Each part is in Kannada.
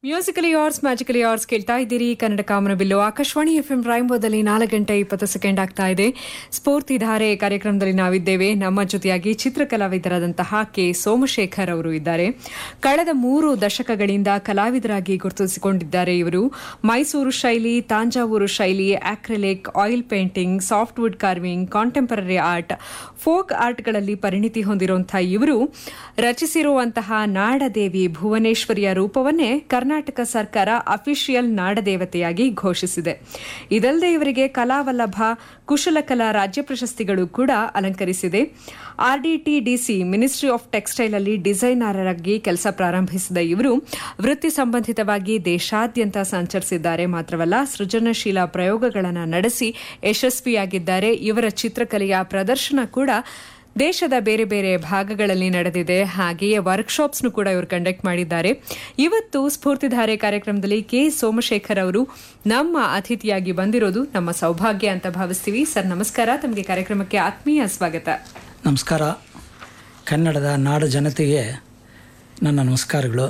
ಮ್ಯೂಸಿಕಲಿ ಯಾರ್ಸ್ ಮ್ಯಾಜಿಕಲಿ ಯಾರ್ಸ್ ಕೇಳ್ತಾ ಇದ್ದೀರಿ ಕನ್ನಡ ಕಾಮನಬಿಲ್ಲು ಆಕಾಶವಾಣಿ ಎಫ್ ಎಂ ರಾಯಂಬೋದಲ್ಲಿ ನಾಲ್ಕು ಗಂಟೆ ಇಪ್ಪತ್ತು ಸೆಕೆಂಡ್ ಆಗ್ತಾ ಇದೆ ಸ್ಫೂರ್ತಿಧಾರೆ ಕಾರ್ಯಕ್ರಮದಲ್ಲಿ ನಾವಿದ್ದೇವೆ ನಮ್ಮ ಜೊತೆಯಾಗಿ ಚಿತ್ರಕಲಾವಿದರಾದಂತಹ ಕೆ ಸೋಮಶೇಖರ್ ಅವರು ಇದ್ದಾರೆ ಕಳೆದ ಮೂರು ದಶಕಗಳಿಂದ ಕಲಾವಿದರಾಗಿ ಗುರುತಿಸಿಕೊಂಡಿದ್ದಾರೆ ಇವರು ಮೈಸೂರು ಶೈಲಿ ತಾಂಜಾವೂರು ಶೈಲಿ acrylic oil painting softwood carving contemporary art folk ಆರ್ಟ್ಗಳಲ್ಲಿ ಪರಿಣಿತಿ ಹೊಂದಿರುವಂತಹ ಇವರು ರಚಿಸಿರುವಂತಹ ನಾಡದೇವಿ ಭುವನೇಶ್ವರಿಯ ರೂಪವನ್ನೇ ಕರ್ನಾಟಕ ಸರ್ಕಾರ ಅಫಿಷಿಯಲ್ ನಾಡದೇವತೆಯಾಗಿ ಘೋಷಿಸಿದೆ ಇದಲ್ಲದೆ ಇವರಿಗೆ ಕಲಾವಲ್ಲಭ ಕುಶಲಕಲಾ ರಾಜ್ಯ ಪ್ರಶಸ್ತಿಗಳು ಕೂಡ ಅಲಂಕರಿಸಿದೆ ಆರ್ಡಿಟಿಡಿಸಿ ಮಿನಿಸ್ಟ್ರಿ ಆಫ್ ಟೆಕ್ಸ್ಟೈಲ್ ಅಲ್ಲಿ ಡಿಸೈನರ್ ಆಗಿ ಕೆಲಸ ಪ್ರಾರಂಭಿಸಿದ ಇವರು ವೃತ್ತಿ ಸಂಬಂಧಿತವಾಗಿ ದೇಶಾದ್ಯಂತ ಸಂಚರಿಸಿದ್ದಾರೆ ಮಾತ್ರವಲ್ಲ ಸೃಜನಶೀಲ ಪ್ರಯೋಗಗಳನ್ನು ನಡೆಸಿ ಯಶಸ್ವಿಯಾಗಿದ್ದಾರೆ ಇವರ ಚಿತ್ರಕಲೆಯ ಪ್ರದರ್ಶನ ಕೂಡ ದೇಶದ ಬೇರೆ ಬೇರೆ ಭಾಗಗಳಲ್ಲಿ ನಡೆದಿದೆ ಹಾಗೆಯೇ ವರ್ಕ್ಶಾಪ್ಸ್ನು ಕೂಡ ಇವರು ಕಂಡಕ್ಟ್ ಮಾಡಿದ್ದಾರೆ ಇವತ್ತು ಸ್ಫೂರ್ತಿಧಾರೆ ಕಾರ್ಯಕ್ರಮದಲ್ಲಿ ಕೆ ಸೋಮಶೇಖರ್ ಅವರು ನಮ್ಮ ಅತಿಥಿಯಾಗಿ ಬಂದಿರೋದು ನಮ್ಮ ಸೌಭಾಗ್ಯ ಅಂತ ಭಾವಿಸ್ತೀವಿ ಸರ್ ನಮಸ್ಕಾರ ತಮಗೆ ಕಾರ್ಯಕ್ರಮಕ್ಕೆ ಆತ್ಮೀಯ ಸ್ವಾಗತ ನಮಸ್ಕಾರ ಕನ್ನಡದ ನಾಡು ಜನತೆಗೆ ನನ್ನ ನಮಸ್ಕಾರಗಳು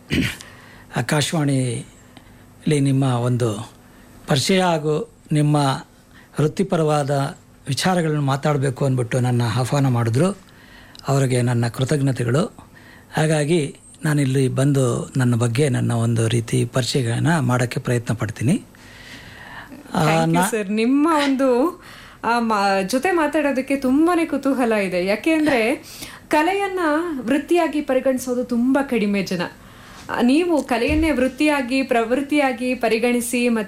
ಆಕಾಶವಾಣಿಲಿ ನಿಮ್ಮ ಒಂದು ಪರಿಚಯ ಹಾಗೂ ನಿಮ್ಮ ವೃತ್ತಿಪರವಾದ ವಿಚಾರಗಳನ್ನು ಮಾತಾಡಬೇಕು ಅಂದ್ಬಿಟ್ಟು ನನ್ನ ಆಹ್ವಾನ ಮಾಡಿದ್ರು ಅವರಿಗೆ ನನ್ನ ಕೃತಜ್ಞತೆಗಳು ಹಾಗಾಗಿ ನಾನಿಲ್ಲಿ ಬಂದು ನನ್ನ ಬಗ್ಗೆ ನನ್ನ ಒಂದು ರೀತಿ ಪರಿಚಯಗಳನ್ನ ಮಾಡೋಕ್ಕೆ ಪ್ರಯತ್ನ ಪಡ್ತೀನಿ ಆ, ನಾ- ಸರ್ ನಿಮ್ಮ ಒಂದು ಆ, ಮ- ಜೊತೆ ಮಾತಾಡೋದಕ್ಕೆ ತುಂಬಾನೇ ಕುತೂಹಲ ಇದೆ ಯಾಕೆ ಅಂದ್ರೆ ಕಲೆಯನ್ನ ವೃತ್ತಿಯಾಗಿ ಪರಿಗಣಿಸೋದು ತುಂಬಾ ಕಡಿಮೆ ಜನ ಆ, ನೀವು ಕಲೆಯನ್ನೇ ವೃತ್ತಿಯಾಗಿ ಪ್ರವೃತ್ತಿಯಾಗಿ ಪರಿಗಣಿಸಿ ಮತ್ತೆ